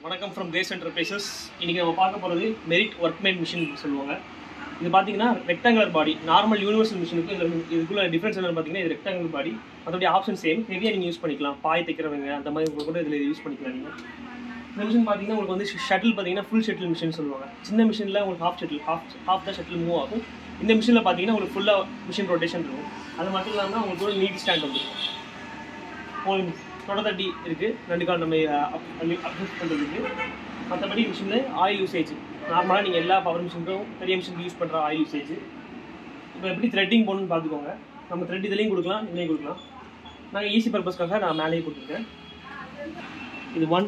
வணக்கம் from grace enterprises இன்றைக்கி நம்ம பார்க்க போகிறது மெரிட் ஒர்க்மேட் மிஷின் சொல்லுவாங்க இது பார்த்தீங்கன்னா ரெக்டாங்குலர் பாடி நார்மல் யூனிவர்சல் மிஷினுக்கு இதில் இதுக்குள்ள டிஃப்ரென்ஸ் என்னன்னு பார்த்தீங்கன்னா இது ரெக்டாங்குலர் பாடி மற்றபடி ஆப்ஷன் சேம் ஹெவியாக நீங்கள் யூஸ் பண்ணிக்கலாம் பாய் தைக்கிறவங்க அந்த மாதிரி உங்களுக்கு கூட இதில் யூஸ் பண்ணிக்கலாம் நீங்கள் இந்த மிஷின் பார்த்தீங்கன்னா உங்களுக்கு வந்து ஷட்டில் பார்த்தீங்கன்னா ஃபுல் ஷட்டில் மிஷின் சொல்லுவாங்க சின்ன மிஷினில் உங்களுக்கு ஹாஃப் ஷட்டில் ஹாஃப் ஹாஃப் தான் ஷட்டில் மூவ் ஆகும் இந்த மிஷினில் பார்த்தீங்கன்னா உங்களுக்கு ஃபுல்லாக மிஷின் ரொட்டேஷன் இருக்கும் அது மட்டும் இல்லாமல் உங்களுக்கு ஒரு நீட் ஸ்டாண்ட் வந்துருக்கும் உங்களுக்கு தொடர்தட்டி இருக்குது ரெண்டு கால் நம்ம அட்ஜஸ்ட் பண்ணுறதுக்கு மற்றபடி மிஷினில் ஆயில் யூசேஜ் நார்மலாக நீங்கள் எல்லா பவர் மிஷினுக்கும் பெரிய மிஷினுக்கு யூஸ் பண்ணுற ஆயில் யூசேஜ் இப்போ எப்படி த்ரெட்டிங் போகணும்னு பார்த்துக்கோங்க நம்ம த்ரெட் இதுலேயும் கொடுக்கலாம் இதுலேயும் கொடுக்கலாம் நாங்கள் ஈஸி பர்பஸ்க்காக நான் மேலேயே கொடுத்துருக்கேன் இது ஒன்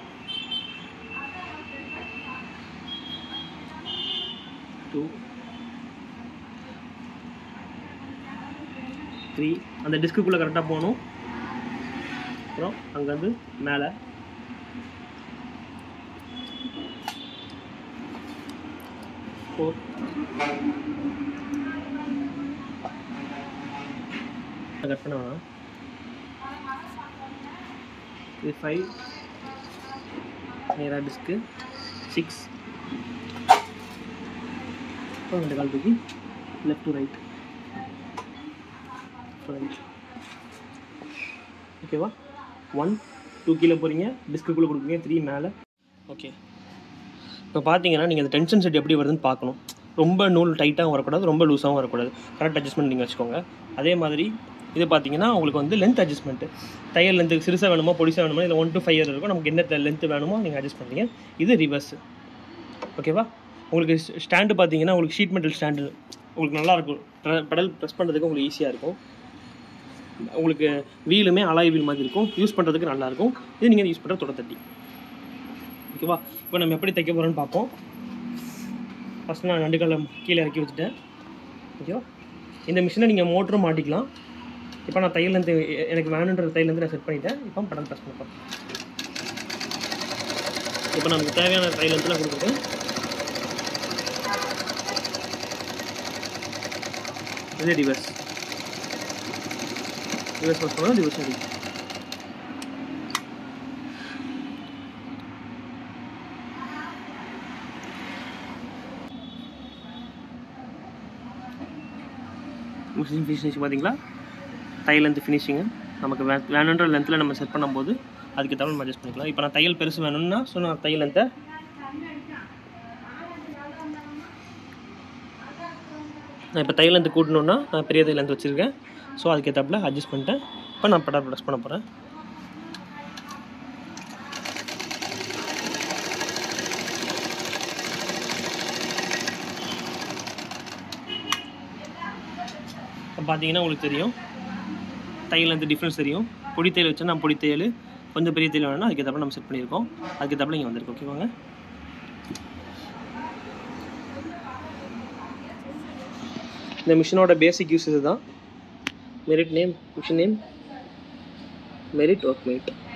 டூ த்ரீ அந்த டிஸ்க்குள்ளே கரெக்டாக போகணும் அப்புறம் அங்கேருந்து மேலே ஃபோர் கட் பண்ண வேணாம் இது ஃபைவ் நேராக டிஸ்க்கு சிக்ஸ் அப்புறம் ரெண்டு கால் தூக்கி லெஃப்ட் டு ரைட் ரைட் ஓகேவா ஒன் டூ கீழே போகிறீங்க டிஸ்க்குள்ளே கொடுக்குறீங்க த்ரீ மேலே ஓகே இப்போ பார்த்தீங்கன்னா நீங்கள் அந்த டென்ஷன் செட் எப்படி வருதுன்னு பார்க்கணும் ரொம்ப நூல் டைட்டாகவும் வரக்கூடாது ரொம்ப லூஸாகவும் வரக்கூடாது கரெக்ட் அட்ஜஸ்ட்மெண்ட் நீங்கள் வச்சுக்கோங்க அதே மாதிரி இது பார்த்தீங்கன்னா உங்களுக்கு வந்து லென்த் அட்ஜஸ்ட்மெண்ட்டு தையல் லென்த்து சிறுசாக வேணுமோ பொடிசாக வேணுமோ இல்லை ஒன் டு ஃபைவ் இயர் இருக்கும் நமக்கு என்ன லென்த் வேணுமோ நீங்கள் அட்ஜஸ்ட் பண்ணுறீங்க இது ரிவர்ஸ் ஓகேவா உங்களுக்கு ஸ்டாண்டு பார்த்தீங்கன்னா உங்களுக்கு ஷீட் மெட்டல் ஸ்டாண்டு உங்களுக்கு நல்லாயிருக்கும் பெடல் ப்ரெஸ் பண்ணுறதுக்கு உங்களுக்கு ஈஸியாக இருக்கும் உங்களுக்கு வீலுமே அலாய் வீல் மாதிரி இருக்கும் யூஸ் பண்ணுறதுக்கு நல்லாயிருக்கும் இது நீங்கள் யூஸ் பண்ணுற தொடத்தட்டி ஓகேவா இப்போ நம்ம எப்படி தைக்க போகிறோன்னு பார்ப்போம் ஃபஸ்ட் நான் ரெண்டு காலம் கீழே இறக்கி வச்சுட்டேன் ஓகேவா இந்த மிஷினை நீங்கள் மோட்டரும் மாட்டிக்கலாம் இப்போ நான் தையல்லேருந்து எனக்கு வேணுன்ற தையல்லேருந்து நான் செட் பண்ணிட்டேன் இப்போ படம் ப்ரெஸ் பண்ண போகிறேன் இப்போ நமக்கு தேவையான தையல்லேருந்து நான் கொடுத்துருக்கேன் இது ரிவர்ஸ் ரிவர்ஸ் ப்ரெஸ் பண்ணால் ரிவர்ஸ் அடிக்கும் மிஷின் ஃபினிஷிங் பார்த்தீங்களா தையல் லென்த் ஃபினிஷிங்கு நமக்கு வே வேணுன்ற லென்த்தில் நம்ம செட் பண்ணும்போது அதுக்கு தவிர நம்ம அட்ஜஸ்ட் பண்ணிக்கலாம் இப்போ நான் தையல் பெருசு வேணும்னா ஸோ நான் தையல் லென்த்தை நான் இப்போ தையல் லென்த்து கூட்டணுன்னா நான் பெரிய தையல் லென்த் வச்சுருக்கேன் ஸோ அதுக்கேற்றாப்புல அட்ஜஸ்ட் பண்ணிட்டேன் இப்போ நான் படா ப்ரெஸ் பண்ண போகிறேன் இப்போ பார்த்தீங்கன்னா உங்களுக்கு தெரியும் தையல் அந்த டிஃப்ரென்ஸ் தெரியும் பொடி தையல் வச்சா நான் பொடி தையல் கொஞ்சம் பெரிய தையல் வேணும்னா அதுக்கேற்றப்ப நம்ம செட் பண்ணியிருக்கோம் அதுக்கேற்றப்பல இங்கே வந்திருக்கு ஓகேவாங்க இந்த மிஷினோட பேசிக் யூஸ் இதுதான் மெரிட் நேம் மிஷின் நேம் மெரிட் ஒர்க் மேட்